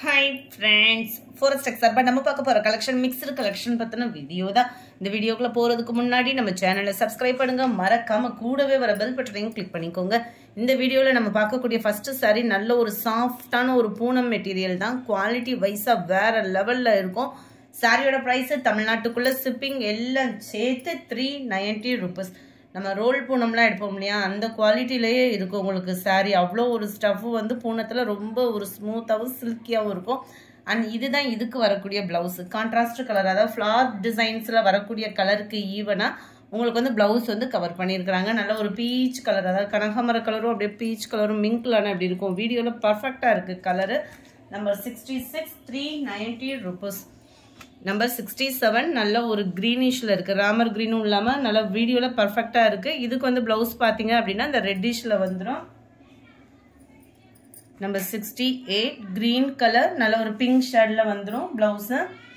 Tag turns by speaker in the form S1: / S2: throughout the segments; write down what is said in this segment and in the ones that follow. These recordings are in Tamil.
S1: ஹாய் ஃப்ரெண்ட்ஸ் ஃபோரஸ்ட் எக்ஸார் பட் நம்ம பார்க்க போகிற கலெக்ஷன் மிக்சடு கலெக்ஷன் பற்றின வீடியோ தான் இந்த வீடியோக்குள்ளே போகிறதுக்கு முன்னாடி நம்ம சேனலை சப்ஸ்கிரைப் பண்ணுங்க மறக்காம கூடவே வர பெல் பட்டனையும் கிளிக் பண்ணிக்கோங்க இந்த வீடியோவில் நம்ம பார்க்கக்கூடிய ஃபஸ்ட்டு saree நல்ல ஒரு சாஃப்டான ஒரு பூனம் மெட்டீரியல் தான் குவாலிட்டி வைஸாக வேற லெவலில் இருக்கும் சாரியோட ப்ரைஸு தமிழ்நாட்டுக்குள்ளே ஷிப்பிங் எல்லாம் சேர்த்து த்ரீ நைன்ட்டி ருபீஸ் நம்ம ரோல் பூனம்லாம் எடுப்போம் இல்லையா அந்த குவாலிட்டிலேயே இருக்கும் உங்களுக்கு saree அவ்வளோ ஒரு ஸ்டஃப் வந்து பூனத்தில் ரொம்ப ஒரு ஸ்மூத்தாகவும் சில்கியாகவும் இருக்கும் அண்ட் இதுதான் இதுக்கு வரக்கூடிய ப்ளவுஸு கான்ட்ராஸ்ட் கலர் அதாவது ஃப்ளார் டிசைன்ஸில் வரக்கூடிய கலருக்கு ஈவனாக உங்களுக்கு வந்து ப்ளவுஸ் வந்து கவர் பண்ணியிருக்கிறாங்க நல்ல ஒரு பீச் கலர் அதாவது கனகாமர கலரும் அப்படியே பீச் கலரும் மிங்க்லான அப்படி இருக்கும் வீடியோவில் பர்ஃபெக்டாக இருக்குது colour number sixty six three ninety rupees number sixty seven நல்ல ஒரு க்ரீனிஷில் இருக்குது ராமர் க்ரீனும் இல்லாமல் நல்ல வீடியோவில் பர்ஃபெக்டாக இருக்குது இதுக்கு வந்து ப்ளவுஸ் பார்த்தீங்க அப்படின்னா இந்த ரெட்டிஷில் வந்துடும் number sixty eight green colour நல்ல ஒரு பிங்க் ஷேடில் வந்துடும் ப்ளவுஸு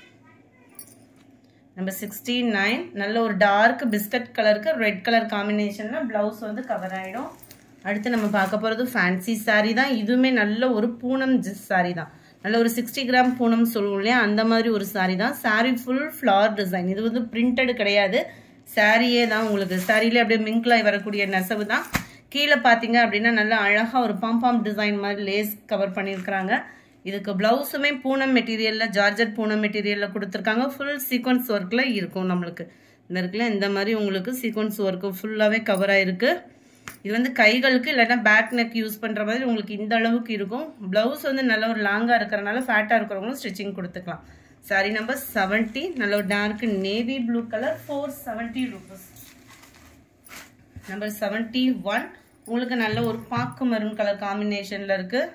S1: நம்பர் சிக்ஸ்டி நைன் நல்ல ஒரு டார்க் பிஸ்கட் கலருக்கு ரெட் கலர் காம்பினேஷனில் ப்ளவுஸ் வந்து கவர் ஆகிடும் அடுத்து நம்ம பார்க்க போகிறது ஃபேன்சி சாரீ தான் இதுவுமே நல்ல ஒரு பூனம் ஜிஸ் சாரீ தான் நல்ல ஒரு சிக்ஸ்டி கிராம் பூனம் சொல்லுவோம் இல்லையா அந்த மாதிரி ஒரு சாரீ தான் சாரீ ஃபுல் ஃப்ளார் டிசைன் இது வந்து பிரிண்டட் கிடையாது சாரியே தான் உங்களுக்கு சாரிலே அப்படியே மிங்க்லாய் வரக்கூடிய நெசவு தான் கீழே பார்த்தீங்க அப்படின்னா நல்லா அழகாக ஒரு பாம்பாம் டிசைன் மாதிரி லேஸ் கவர் பண்ணியிருக்கிறாங்க இதுக்கு ப்ளவுஸுமே பூனம் மெட்டீரியலில் ஜார்ஜட் பூனம் மெட்டீரியலில் கொடுத்துருக்காங்க ஃபுல் சீக்வன்ஸ் ஒர்க்கில் இருக்கும் நம்மளுக்கு இந்த இருக்குல்ல இந்த மாதிரி உங்களுக்கு சீக்வன்ஸ் ஒர்க்கு ஃபுல்லாகவே கவர் ஆகிருக்கு இது வந்து கைகளுக்கு இல்லைன்னா பேக் நெக் யூஸ் பண்ணுற மாதிரி உங்களுக்கு இந்த அளவுக்கு இருக்கும் ப்ளவுஸ் வந்து நல்ல ஒரு லாங்காக இருக்கிறனால ஃபேட்டாக இருக்கிறவங்களும் ஸ்டிச்சிங் கொடுத்துக்கலாம் சாரி நம்பர் செவன்ட்டி நல்ல ஒரு dark navy blue colour four seventy rupees number seventy one உங்களுக்கு நல்ல ஒரு பாக்கு மெரூன் கலர் காம்பினேஷனில் இருக்குது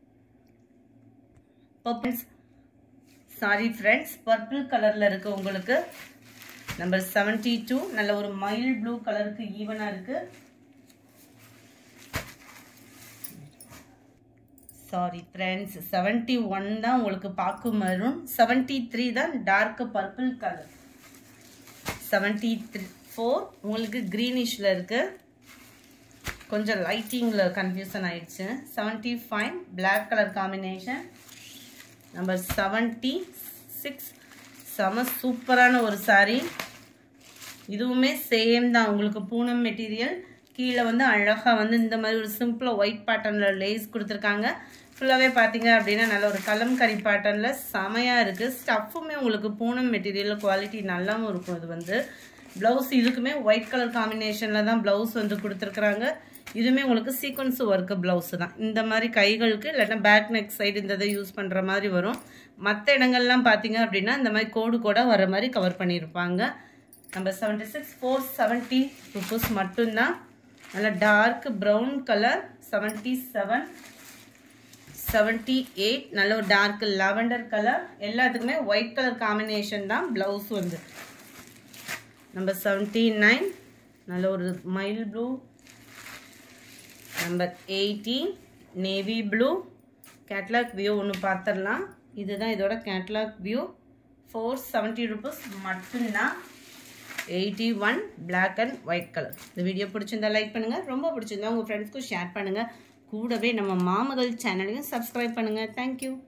S1: பர்பிள்ஸ் சாரி ஃப்ரெண்ட்ஸ் பர்பிள் கலரில் இருக்குது உங்களுக்கு நம்பர் செவன்ட்டி டூ நல்ல ஒரு மைல் ப்ளூ கலருக்கு ஈவனாக இருக்குது சாரி ஃப்ரெண்ட்ஸ் செவன்ட்டி ஒன் தான் உங்களுக்கு பாக்கு மெரூன் செவன்ட்டி த்ரீ தான் dark purple colour seventy three four உங்களுக்கு க்ரீனிஷில் இருக்குது கொஞ்சம் லைட்டிங்கில் கன்ஃபியூஷன் ஆயிடுச்சு seventy five black colour combination number seventy six செம சூப்பரான ஒரு சாரீ இதுவுமே சேம் தான் உங்களுக்கு பூனம் மெட்டீரியல் கீழே வந்து அழகாக வந்து இந்த மாதிரி ஒரு சிம்பிளாக ஒயிட் பேட்டர்னில் லேஸ் கொடுத்துருக்காங்க ஃபுல்லாகவே பார்த்தீங்க அப்படின்னா நல்ல ஒரு கலம்கரி பேட்டர்னில் செமையாக இருக்குது ஸ்டஃப்புமே உங்களுக்கு பூனம் மெட்டீரியல் குவாலிட்டி நல்லாவும் இருக்கும் இது வந்து ப்ளவுஸ் இதுக்குமே ஒயிட் கலர் காம்பினேஷனில் தான் ப்ளவுஸ் வந்து கொடுத்துருக்குறாங்க இதுவுமே உங்களுக்கு சீக்வன்ஸ் ஒர்க்கு ப்ளவுஸு தான் இந்த மாதிரி கைகளுக்கு இல்லைன்னா பேக் நெக் சைடு இந்த இதை யூஸ் பண்ணுற மாதிரி வரும் மற்ற இடங்கள்லாம் பார்த்தீங்க அப்படின்னா இந்த மாதிரி கோடு கூட வர மாதிரி கவர் பண்ணியிருப்பாங்க number seventy six four seventy rupees மட்டும்தான் நல்ல dark brown colour seventy seven seventy eight நல்ல ஒரு டார்க் லாவெண்டர் கலர் எல்லாத்துக்குமே ஒயிட் கலர் காம்பினேஷன் தான் ப்ளவுஸ் வந்து நம்பர் செவன்ட்டி நைன் நல்ல ஒரு mild blue number eighty navy blue catalogue view ஒன்று பார்த்துடலாம் இதுதான் இதோட catalogue view four seventy rupees மட்டும்தான் eighty one black and white colour இந்த வீடியோ பிடிச்சிருந்தா லைக் பண்ணுங்கள் ரொம்ப பிடிச்சிருந்தா உங்கள் ஃப்ரெண்ட்ஸ்க்கும் ஷேர் பண்ணுங்கள் கூடவே நம்ம மாமகள் சேனலையும் சப்ஸ்கிரைப் பண்ணுங்கள் தேங்க்யூ